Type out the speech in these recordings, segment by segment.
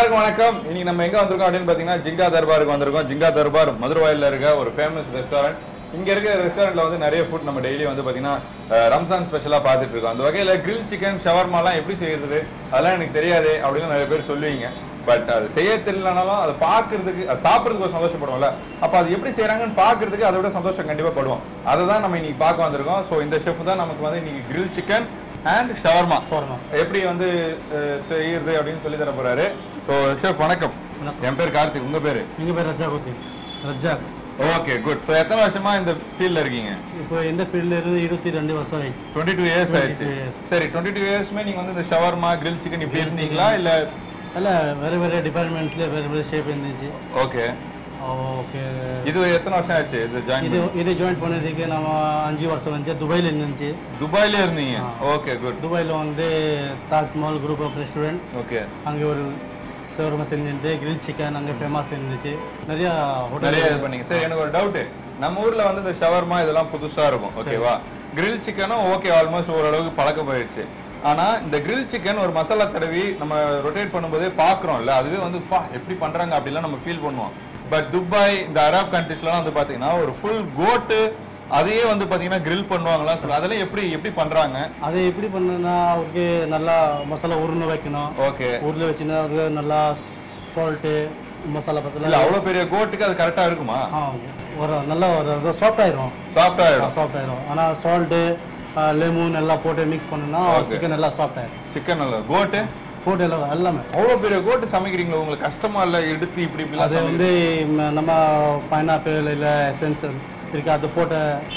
எல்லாருக்கும் வணக்கம் இன்னைக்கு நம்ம எங்க வந்திருக்கோம் அப்படின்னு பாத்தீங்கன்னா ஜிங்கா தர்பாருக்கு வந்திருக்கோம் ஜிங்கா தர்பார் மதுரவாயில இருக்க ஒரு ஃபேமஸ் ரெஸ்டாரண்ட் இங்க இருக்க ரெஸ்டாரண்ட்ல வந்து நிறைய ஃபுட் நம்ம டெய்லி வந்து பாத்தீங்கன்னா அஹ், ரம்ஜான் ஸ்பெஷலா பார்த்துட்டு இருக்கோம் அந்த வகையில கிரில் சிக்கன் ஷவர்மாலாம் எப்படி செய்யறது அதெல்லாம் எனக்கு தெரியாது அப்படின்னு நிறைய பேர் சொல்லுவீங்க பட் அது செய்ய தெரியலனாலும் அதை பாக்குறதுக்கு அது சாப்பிடுறதுக்கு ஒரு சந்தோஷப்படுவோம்ல அப்ப அது எப்படி செய்யறாங்கன்னு பாக்குறதுக்கு அதை விட சந்தோஷம் கண்டிப்பா படுவோம் அதை தான் நம்ம இன்னைக்கு பார்க்க வந்திருக்கோம் சோ இந்த ஷெஃப் தான் நமக்கு வந்து இன்னைக்கு grill chicken and shawarma shawarma. எப்படி வந்து அஹ், செய்யறது அப்படின்னு சொல்லி தர போறாரு ஸோ ஷெஃப் வணக்கம் வணக்கம். என் பேர் கார்த்திக் உங்க பேரு எங்க பேர் Razak okay Razak okay good so எத்தனை வருஷமா இந்த ஃபீல்ட்ல இருக்கீங்க இப்போ எந்த ஃபீல்ட்ல இருந்து இருபத்தி ரெண்டு வருஷம் ஆயிடுச்சு டுவெண்ட்டி டூ இயர்ஸ் 22 ஆயிடுச்சு years. சரி டுவெண்ட்டி டூ இயர்ஸ்மே நீங்க வந்து இந்த ஷவர்மா கிரில் சிக்கன் இப்படி Grill இருந்தீங்களா chicken. இல்ல ಅಲ್ಲ ಬೇರೆ ಬೇರೆ ಡಿಪಾರ್ಟ್ಮೆಂಟ್ಸ್ಲಿ ಬೇರೆ ಬೇರೆ ಶೇಪ್ இருந்துச்சு ஓகே ஓகே இது எத்தனை வருஷம் ஆச்சு இது ஜாயின் இது இது ஜாயின் பண்ணதுக்கு நம்ம அஞ்சு வருஷம் வந்து துபாயில் இருந்துச்சு துபாயில இருந்தீங்க ஆ. ஓகே குட் துபாயில் வந்து Taj Mahal group of restaurant okay அங்கே ஒரு சவர்மா செஞ்சுட்டு கிரில் சிக்கன் அங்கே ஃபேமஸ் இருந்துச்சு நிறைய hotel- நிறைய இது பண்ணீங்க சரி எனக்கு ஒரு டவுட் நம்ம ஊர்ல வந்து இந்த ஷவர்மா இதெல்லாம் புதுசா இருக்கும் ஓகேவா கிரில் சிக்கனும் ஓகே ஆல்மோஸ்ட் ஓரளவுக்கு பழக்கம் போயிடுச்சு ஆனா இந்த கிரில் சிக்கன் ஒரு மசாலா தடவி நம்ம ரொட்டேட் பண்ணும்போதே பாக்குறோம்ல அதுவே வந்து பா எப்படி பண்றாங்க அப்படிலாம் நம்ம ஃபீல் பண்ணுவோம் பட் துபாய் இந்த அரப் கண்ட்ரிஸ்லாம் வந்து பாத்தீங்கன்னா ஒரு ஃபுல் கோட்டு அதையே வந்து பாத்தீங்கன்னா grill பண்ணுவாங்களா சொல்ல அதெல்லாம் எப்படி எப்படி பண்றாங்க அது எப்படி பண்ணணும்னா அவருக்கு நல்லா மசாலா உருணை வைக்கணும் ஓகே ஊர்ல வச்சுன்னா அது நல்லா சால்ட்டு மசாலா இல்ல மசாலா அவ்வளவு பெரிய கோட்டுக்கு அது கரெக்டா இருக்குமா ஆ, ஒரு நல்லா ஒரு சாஃப்ட் ஆயிரும் சாஃப்ட் ஆயிடும் சாஃப்ட் ஆயிரும் ஆனா சால்ட்டு லெமன் எல்லாம் போட்டு மிக்ஸ் பண்ணா Okay. சிக்கன் எல்லாம் சாஃப்ட் ஆயிரும் சிக்கன் நல்ல கோட்டு போட்டு எல்லாம் எல்லாமே அவ்வளவு பெரிய கோட்டு சமைக்கிறீங்களா உங்களுக்கு கஷ்டமா இல்ல எடுத்து இப்படி இப்படி அது வந்து ம- நம்ம பைனாப்பிள் இல்ல எசன்ஸ் இருக்கு அது போட்டு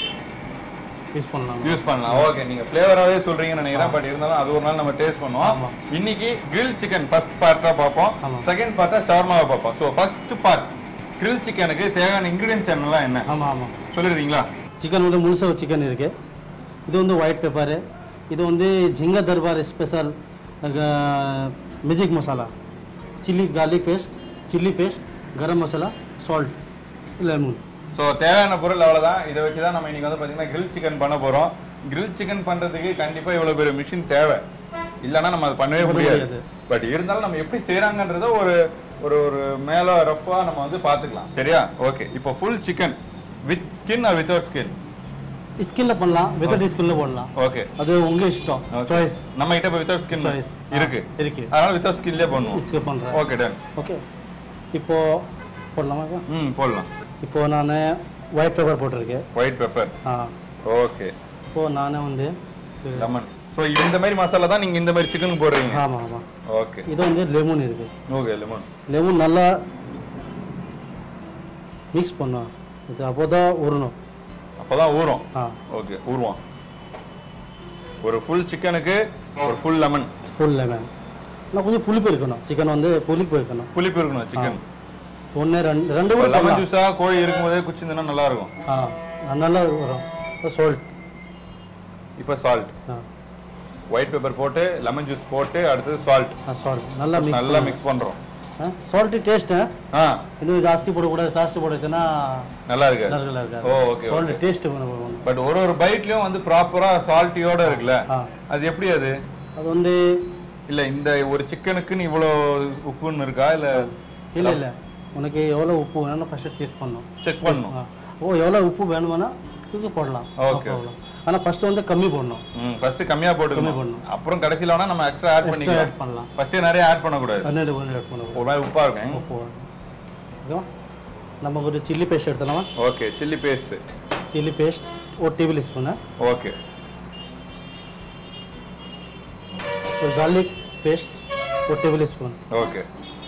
யூஸ் பண்ணலாம் யூஸ் பண்ணலாம் ஓகே நீங்க ஃபிளேவராவே சொல்றீங்கன்னு நினைக்கிறேன் பட் இருந்தாலும் அது ஒரு நாள் நம்ம டேஸ்ட் பண்ணுவோம் ஆமா. இன்னைக்கு கிரில் சிக்கன் ஃபர்ஸ்ட் பார்ட்டா பார்ப்போம் ஆமா. செகண்ட் பார்ட்டா ஷவர்மாவை பார்ப்போம் ஸோ ஃபர்ஸ்ட் பார்ட் கிரில் சிக்கனுக்கு தேவையான இன்கிரீடியன்ஸ் என்னலாம் என்ன ஆமா ஆமா சொல்லிடுறீங்களா சிக்கன் வந்து முழுசா சிக்கன் இருக்கு இது வந்து ஒயிட் பெப்பர் இது வந்து Jinga Darbar special magic masala chilli garlic paste chilli paste garam masala salt lemon so தேவையான பொருள் அவ்வளவுதான் இதை வச்சு தான் நம்ம இன்னைக்கு வந்து பாத்தீங்கன்னா கிரில் சிக்கன் பண்ண போறோம் கிரில் சிக்கன் பண்றதுக்கு கண்டிப்பா இவ்வளவு பெரிய மிஷின் தேவை இல்லைன்னா நம்ம அது பண்ணவே பண்ண முடியாது முடியாது. பட் இருந்தாலும் நம்ம எப்படி செய்யறாங்கன்றத ஒரு ஒரு ஒரு மேல ரஃபா நம்ம வந்து பாத்துக்கலாம் சரியா ஓகே இப்போ full chicken with skin or without skin ஸ்கின்ல பண்ணலாம் வித்தவுட் ஸ்கின்ல போடலாம் ஓகே அது உங்க இஷ்டம் சாய்ஸ் நம்ம கிட்ட இப்போ வித்வுட் ஸ்கின் சாய்ஸ் இருக்கு இருக்கு அதனால வித்வுட் ஸ்கின்லயே பண்ணுவோம் இஸ்க்கு பண்றேன் ஓகே டன் ஓகே இப்போ போடலாமா இப்போ? ம் போடலாம் இப்போ நான் ஒயிட் பெப்பர் போட்டிருக்கேன் ஒயிட் பெப்பர் ஆ ஓகே இப்போ நானே வந்து லெமன் ஸோ இந்த மாதிரி மசாலா தான் நீங்க இந்த மாதிரி சிக்கன் போடுறீங்க ஆமா ஆமா ஓகே இது வந்து லெமன் இருக்கு ஓகே லெமன் லெமன் நல்லா மிக்ஸ் பண்ணும் இது அப்போதான் உருணும் அப்பதான் ஊறும் ஆ ஓகே ஊறுவான் ஒரு ஃபுல் சிக்கனுக்கு ஒரு ஃபுல் லெமன் ஃபுல் லெமன் நான் கொஞ்சம் புளிப்பு இருக்கணும் சிக்கன் வந்து புளிப்பு இருக்கணும் புளிப்பு இருக்கணும் சிக்கன் ஒன்று ரெண்டு ரெண்டு கூட லெமன் பண்ணலாம். ஜூஸா கோழி இருக்கும்போதே குச்சிருந்தா நல்லா இருக்கும் ஆ நல்லா வரும் சால்ட் இப்போ சால்ட் ஆ ஒயிட் பெப்பர் போட்டு லெமன் ஜூஸ் போட்டு அடுத்தது சால்ட் சால்ட் நல்லா மிக்ஸ் நல்லா மிக்ஸ் பண்றோம் சால்ட் டேஸ்ட் ஆ இன்னும் ஜாஸ்தி போடக்கூடாது ஜாஸ்தி போடுச்சுன்னா நல்லா இருக்கு நல்லா இருக்காது ஓ ஓகே சால்ட் ஓகே டேஸ்ட் பண்ணணும் பட் ஒரு ஒரு பைட்லயும் வந்து ப்ராப்பரா சால்ட்டியோட இருக்குல்ல ஆ அது எப்படி அது அது வந்து இல்ல இந்த ஒரு சிக்கனுக்குன்னு இவ்வளவு உப்புன்னு இருக்கா இல்ல இல்ல இல்ல உனக்கு எவ்வளவு உப்பு வேணும்னு ஃபர்ஸ்ட் செக் பண்ணணும் செக் பண்ணணும் ஆ. ஓ எவ்வளவு உப்பு வேணுமானா தூக்கி போடலாம் Okay. No problem. ஆனா ஃபர்ஸ்ட் வந்து கம்மி போடணும் ம் ஃபர்ஸ்ட் கம்மியா கம்மி போட்டுக்கணும் பண்ணணும். அப்புறம் கடைசில வேணா நம்ம எக்ஸ்ட்ரா ஆட் Extra பண்ணிக்கலாம் add பண்ணலாம் ஃபர்ஸ்ட் நிறைய ஆட் பண்ணக்கூடாது பன்னெண்டு பன்னெண்டு ஆட் பண்ணணும் ஒரு மாதிரி உப்பா இருக்கும் உப்பு ஓகேவா நம்ம ஒரு சில்லி பேஸ்ட் எடுத்துலாமா okay chilli paste chilli paste ஒரு டேபிள் ஸ்பூனு ஓகே ஒரு garlic பேஸ்ட் ஒரு tablespoon okay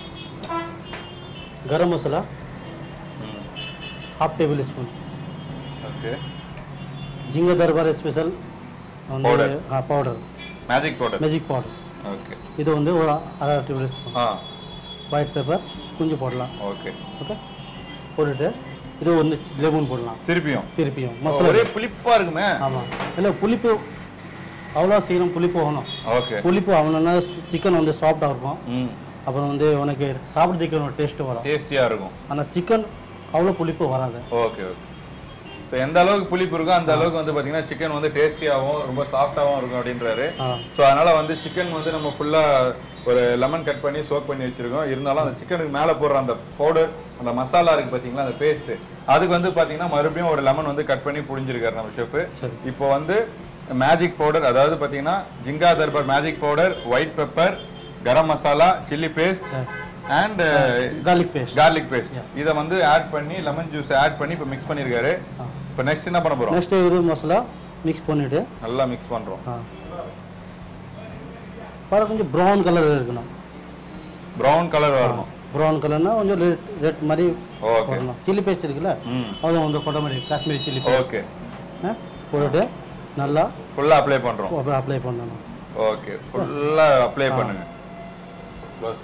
garam masala half tablespoon okay Jinga Darbar special Powder. வந்து powder magic powder magic powder okay இது வந்து ஒரு அரை டேபிள் ஸ்பூன் ஆ ஒயிட் பெப்பர் கொஞ்சம் போடலாம் ஓகே ஓகே போட்டுட்டு இது ஒன்று லெமன் போடலாம் திருப்பியும் திருப்பியும் ஒரே மசாலா புளிப்பா இருக்குமே ஆமா இல்ல புளிப்பு அவ்வளோ சீக்கிரம் புளிப்பு ஆகணும் ஓகே புளிப்பு ஆகணும்னா சிக்கன் வந்து சாஃப்டாக இருக்கும் ம் அப்புறம் வந்து உனக்கு சாப்பிட்றதுக்கு ஒரு டேஸ்ட் வரும் டேஸ்டியா இருக்கும் ஆனா சிக்கன் அவ்வளோ புளிப்பு வராது ஓகே ஓகே ஸோ எந்த அளவுக்கு புளிப்பு இருக்கோ அந்த அளவுக்கு வந்து பாத்தீங்கன்னா சிக்கன் வந்து டேஸ்டியாகவும் ரொம்ப சாஃப்டாகவும் இருக்கும் அப்படின்றாரு ஆ ஸோ அதனால வந்து சிக்கன் வந்து நம்ம ஃபுல்லா ஒரு லெமன் கட் பண்ணி சோக் பண்ணி வச்சிருக்கோம் இருந்தாலும் அந்த சிக்கனுக்கு மேல போடுற அந்த பவுடர் அந்த மசாலா இருக்கு பாத்தீங்களா அந்த பேஸ்ட் அதுக்கு வந்து பாத்தீங்கன்னா மறுபடியும் ஒரு லெமன் வந்து கட் பண்ணி புழிஞ்சிருக்காரு நம்ம ஷெஃப் சரி இப்போ வந்து மேஜிக் பவுடர் அதாவது பாத்தீங்கன்னா ஜிங்கா தர்பார் magic powder white pepper garam masala chilli paste சரி and garlic paste garlic paste Yeah. இத வந்து ஆட் பண்ணி லெமன் ஜூஸ் ஆட் பண்ணி இப்போ மிக்ஸ் பண்ணிருக்காரு ஆ இப்போ நெக்ஸ்ட் என்ன பண்ண போறோம் நெக்ஸ்ட் இது மசாலா மிக்ஸ் பண்ணிட்டு நல்லா மிக்ஸ் பண்றோம் ஆ பாரு கொஞ்சம் ப்ரௌன் கலர் இருக்கணும் பிரவுன் கலர் வரணும் ப்ரௌன் கலர்னா கொஞ்சம் ரெட் ரெட் மாதிரி ஓகே வரணும் சில்லி பேஸ்ட் இருக்குல்ல ம் அதுவும் வந்து கொத்தமல்லி காஷ்மீரி சில்லி பேஸ்ட் ஓகே போட்டுட்டு நல்லா ஃபுல்லா அப்ளை பண்றோம் அப்ளை பண்ணணும் ஓகே ஃபுல்லா அப்ளை ஆ. பண்ணுங்க Close.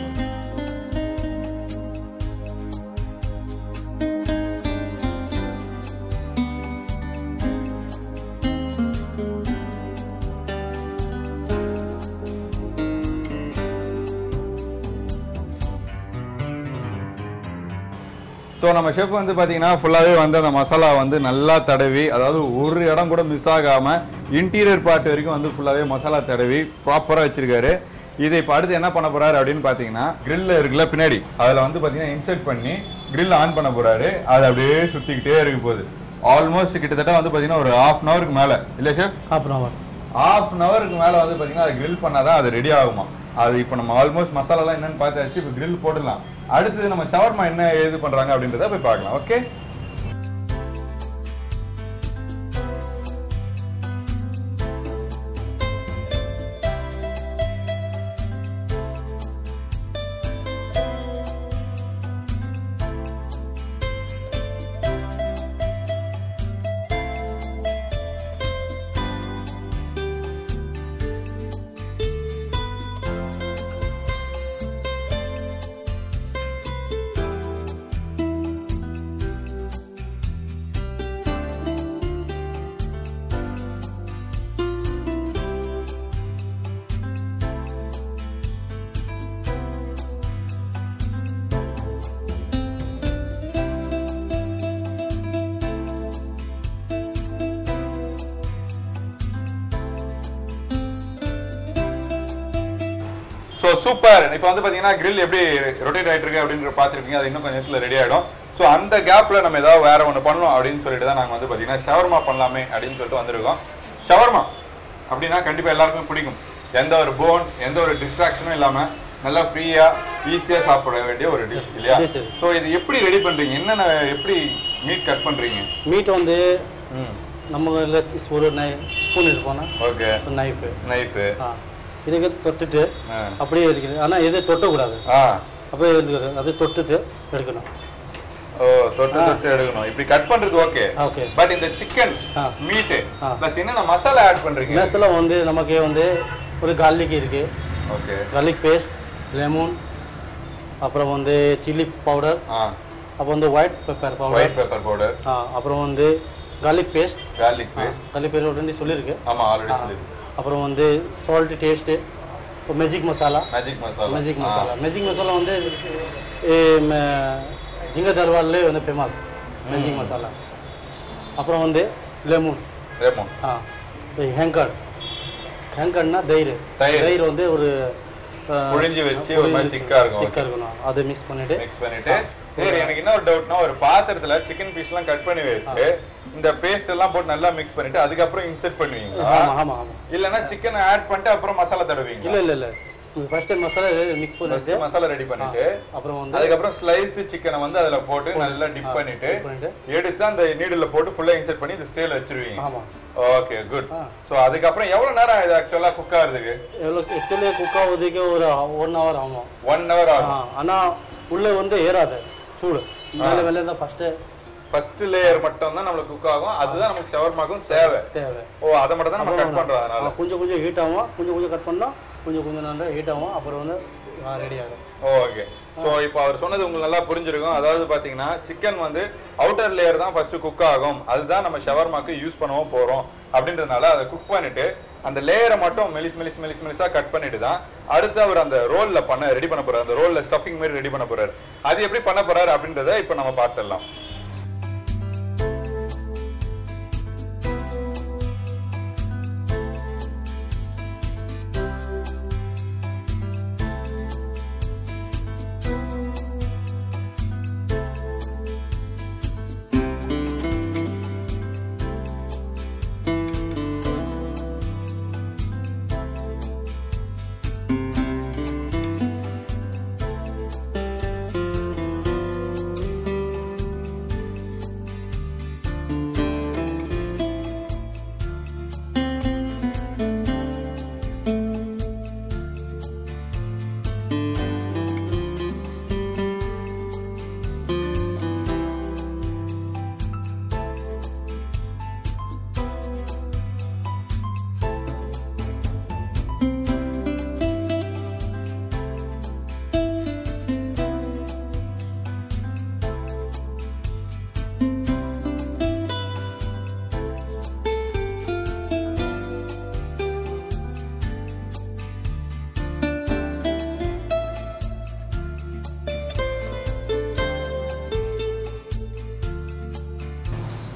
ஸோ நம்ம ஷெஃப் வந்து பாத்தீங்கன்னா ஃபுல்லாவே வந்து அந்த மசாலா வந்து நல்லா தடவி அதாவது ஒரு இடம் கூட மிஸ் ஆகாம இன்டீரியர் பார்ட் வரைக்கும் வந்து ஃபுல்லாவே மசாலா தடவி ப்ராப்பரா வச்சிருக்காரு இதை இப்போ அடுத்து என்ன பண்ண போறாரு அப்படின்னு பாத்தீங்கன்னா grill இருக்குல்ல பின்னாடி அதுல வந்து பாத்தீங்கன்னா இன்செர்ட் பண்ணி grill ஆன் பண்ண போறாரு அது அப்படியே சுத்திக்கிட்டே இருக்க போகுது ஆல்மோஸ்ட் கிட்டத்தட்ட வந்து பாத்தீங்கன்னா ஒரு ஹாஃப் அன் ஹவருக்கு மேல இல்ல ஷெஃப் அப்புறம் அவர் ஹாஃப் அன் ஹவருக்கு மேல வந்து பாத்தீங்கன்னா அது grill பண்ணாதான் அது ரெடி ஆகுமா அது இப்போ நம்ம ஆல்மோஸ்ட் மசாலாலாம் என்னன்னு பார்த்தாச்சு இப்போ grill போட்டுடலாம் அடுத்து நம்ம ஷவர்மா என்ன ஏது பண்றாங்க அப்படின்றத போய் பார்க்கலாம் ஓகே ஸோ சூப்பர் இப்போ வந்து பாத்தீங்கன்னா grill எப்படி ரொட்டேட் ஆயிட்டு இருக்கு அப்படின்ற பார்த்துருப்பீங்க அது இன்னும் கொஞ்சம் நேரத்தில் ரெடி ஆயிடும் ஸோ அந்த கேப்ல நம்ம ஏதாவது வேற ஒன்று பண்ணணும் அப்படின்னு சொல்லிட்டு தான் நாங்கள் வந்து பாத்தீங்கன்னா ஷவர்மா பண்ணலாமே அப்படின்னு சொல்லிட்டு வந்திருக்கோம் ஷவர்மா அப்படின்னா கண்டிப்பா எல்லாருக்குமே பிடிக்கும் எந்த ஒரு போன் எந்த ஒரு டிஸ்ட்ராக்ஷனும் இல்லாம நல்லா ஃப்ரீயா ஈஸியா சாப்பிட வேண்டிய ஒரு டிஷ் இல்லையா Dish இது. ஸோ இது எப்படி ரெடி பண்றீங்க என்னென்ன எப்படி மீட் கட் பண்றீங்க மீட் வந்து ம் நம்ம இதுல ஒரு நை ஸ்பூன் இருப்போம்னா ஓகே நைஃபு நைஃபு ஆ இதுக்கு தொட்டுட்டு அப்படியே இருக்குது ஆனா எது தொட்டக்கூடாது ஆ அப்படியே இருக்குது அது தொட்டுட்டு எடுக்கணும் ஓ தொட்டு ஆ. தொட்டு எடுக்கணும் இப்படி கட் பண்றது ஓகே ஓகே பட் இந்த சிக்கன் ஆ. மீட் ஆ. பிளஸ் என்னென்ன மசாலா ஆட் பண்றீங்க நெக்ஸ்ட்ல வந்து நமக்கு வந்து ஒரு garlic இருக்கு ஓகே garlic பேஸ்ட் லெமன் அப்புறம் வந்து சில்லி பவுடர் ஆ அப்புறம் வந்து white pepper white powder pepper powder அப்புறம் வந்து garlic paste garlic paste garlic paste already சொல்லியிருக்கு ஆமா ஆல்ரெடி ஆ. சொல்லிருக்கு அப்புறம் வந்து salt taste magic masala magic masala magic masala magic masala வந்து ஜிங்க தர்வார்லேயே வந்து ஃபேமஸ் மேஜிக் ம். மசாலா அப்புறம் வந்து லெமன் லெமன் ஆ ஹேங்கர் ஹேங்கர்னா தயிர் தயிர். தயிர் வந்து ஒரு ஆ, புழிஞ்சு வச்சு ஒரு மாதிரி புழிஞ்சு thick-ஆ இருக்கும். thick-ஆ இருக்கணும் அதை மிக்ஸ் பண்ணிட்டு மிக்ஸ் பண்ணிட்டு ஆ. சரி எனக்கு இன்னொரு டவுட்னா ஒரு பாத்திரத்துல சிக்கன் பீஸ் எல்லாம் கட் பண்ணி வச்சுட்டு இந்த பேஸ்ட் எல்லாம் போட்டு நல்லா மிக்ஸ் பண்ணிட்டு அதுக்கப்புறம் இன்செர்ட் பண்ணுவீங்களா ஆமா ஆமா ஆமா இல்லனா சிக்கன் ஆட் பண்ணிட்டு அப்புறம் மசாலா தடவீங்க இல்ல இல்ல இல்ல ஃபர்ஸ்ட் டைம் மசாலா மிக்ஸ் பண்ணிட்டு மசாலா ரெடி பண்ணிட்டு ஆ, அப்புறம் வந்து அதுக்கப்புறம் ஸ்லைஸ் சிக்கனை வந்து அதுல போட்டு நல்லா டிப் ஆ, பண்ணிட்டு dip பண்ணிட்டு எடுத்து அந்த நீடில் போட்டு ஃபுல்லா இன்செர்ட் பண்ணி இந்த ஸ்டேல வச்சிருவீங்க ஆமா ஓகே குட் ஆ. சோ அதுக்கப்புறம் எவ்வளவு நேரம் இது ஆக்சுவலா குக் ஆகுறதுக்கு எவ்வளோ ஆக்சுவலி குக் ஆகுறதுக்கு ஒரு ஒன் ஹவர் ஆகும் ஒன் ஹவர் ஆ, ஆகும் ஆனா உள்ள வந்து ஏறாது சூடு மேல மேல தான் ஃபர்ஸ்ட் ஃபர்ஸ்ட் லேயர் மட்டும் தான் நம்மளுக்கு குக் ஆகும் அதுதான் நமக்கு ஷவர்மாக்கும் தேவை தேவை ஓ அதை மட்டும் தான் நம்ம கட் பண்றோம் அதனால ஆ, கொஞ்சம் கொஞ்சம் ஹீட் ஆகும் கொஞ்சம் கொஞ்சம் கட் பண்ணா கொஞ்சம் கொஞ்சம் நல்லா ஹீட் ஆகும் அப்புறம் வந்து ரெடி ஆகும் ஓகே சோ இப்போ அவர் சொன்னது உங்களுக்கு நல்லா புரிஞ்சிருக்கும் அதாவது பாத்தீங்கன்னா சிக்கன் வந்து அவுட்டர் லேயர் தான் ஃபர்ஸ்ட் குக் ஆகும் அதுதான் நம்ம ஷவர்மாக்கு யூஸ் பண்ணவும் போறோம் அப்படின்றதுனால அதை குக் பண்ணிட்டு அந்த லேயரை மட்டும் மெலிஸ் மெலிஸ் மெலிஸ் மெலிஸா கட் பண்ணிட்டு தான் அடுத்து அவர் அந்த ரோல்ல பண்ண ரெடி பண்ண போறாரு அந்த ரோல்ல ஸ்டஃபிங் மாதிரி ரெடி பண்ண போறாரு அது எப்படி பண்ண போறாரு அப்படின்றத இப்போ நம்ம பார்த்துடலாம்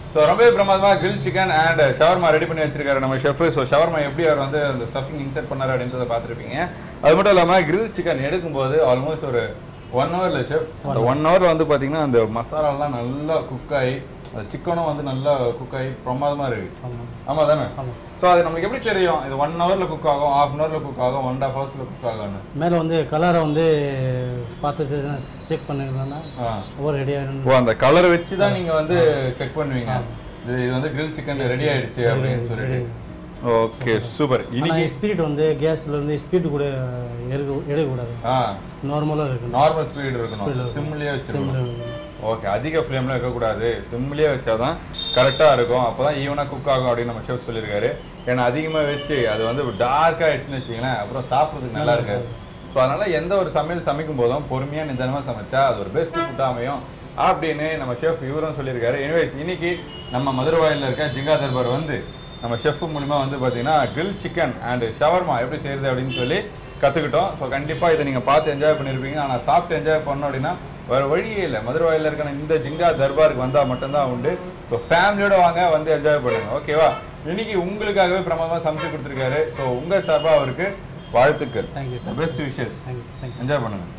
ஸோ ரொம்பவே பிரமாதமா grill chicken and shawarma ready பண்ணி வச்சிருக்காரு நம்ம ஷெஃப் ஸோ ஷவர்மா எப்படி அவர் வந்து அந்த ஸ்டஃபிங் இன்சர்ட் பண்ணாரு அப்படின்றத பார்த்துருப்பீங்க அது மட்டும் இல்லாம கிரில் சிக்கன் எடுக்கும்போது ஆல்மோஸ்ட் ஒரு ஒன் ஹவர்ல ஷெஃப் அந்த ஒன் ஹவர்ல வந்து பாத்தீங்கன்னா அந்த மசாலாலாம் நல்லா குக் ஆகி அந்த சிக்கனும் வந்து நல்லா குக் ஆகி பிரமாதமா இருக்கு ஆமாம் ஆமா தானே ஆமாம் ஸோ அது நமக்கு எப்படி தெரியும் இது ஒன் ஹவர்ல குக் ஆகும் ஹாஃப் அன் ஹவர்ல குக் ஆகும் ஒன் அண்ட் ஹாஃப் ஹவர்ஸ்ல குக் ஆகும்னு மேலே வந்து கலரை வந்து பார்த்து செக் பண்ணிக்கலாம்னா ஆ. ஒவ்வொரு ஓ ரெடியாக அந்த கலரை வச்சு தான் நீங்க வந்து செக் பண்ணுவீங்க இது இது வந்து கிரில் சிக்கன் ரெடி ஆயிடுச்சு அப்படின்னு சொல்லிட்டு ஓகே சூப்பர் ஆனால் இன்னைக்கு ஸ்பீட் வந்து கேஸ்ல இருந்து ஸ்பீட் கூட எடுக்க எடுக்கக்கூடாது ஆ நார்மலாக இருக்கணும் நார்மல் ஸ்பீடு Speed இருக்கணும் இருக்கணும். சிம்லயே சிம்ல வச்சிருக்கணும் ஓகே அதிக ஃப்ளேம்ல வைக்கக்கூடாது சிம்லயே வச்சாதான் கரெக்டா இருக்கும் அப்பதான் ஈவனா குக் ஆகும் அப்படின்னு நம்ம ஷெஃப் சொல்லியிருக்காரு ஏன்னா அதிகமா வச்சு அது வந்து டார்க்கா ஆயிடுச்சுன்னு வச்சுங்களேன் அப்புறம் சாப்பிட்றதுக்கு நல்லா இருக்காது ஸோ அதனால எந்த ஒரு சமையல் சமைக்கும் போதும் பொறுமையா நிதானமா சமைச்சா அது ஒரு பெஸ்ட் ஃபுட்டா அமையும் அப்படின்னு நம்ம ஷெஃப் இவரும் சொல்லியிருக்காரு எனிவேஸ் இன்னைக்கு நம்ம மதுரவாயில இருக்க ஜிங்கா தர்பார் வந்து நம்ம ஷெஃப் மூலியமா வந்து பாத்தீங்கன்னா கிரில் சிக்கன் அண்ட் ஷவர்மா எப்படி செய்யறது அப்படின்னு சொல்லி கத்துக்கிட்டோம் ஸோ கண்டிப்பா இதை நீங்க பார்த்து என்ஜாய் பண்ணிருப்பீங்க ஆனா சாப்பிட்டு என்ஜாய் பண்ணோம் அப்படின்னா வேற வழியே இல்லை மதுரவாயில இருக்கிற இந்த ஜிங்கா தர்பாருக்கு வந்தா மட்டும்தான் உண்டு ஸோ ஃபேமிலியோட வாங்க வந்து என்ஜாய் பண்ணுங்க ஓகேவா இன்னைக்கு உங்களுக்காகவே பிரமாதமா சமைச்சு கொடுத்துருக்காரு ஸோ உங்க சார்பா அவருக்கு வாழ்த்துக்கள் thank you sir best wishes thank you thank you enjoy பண்ணுங்க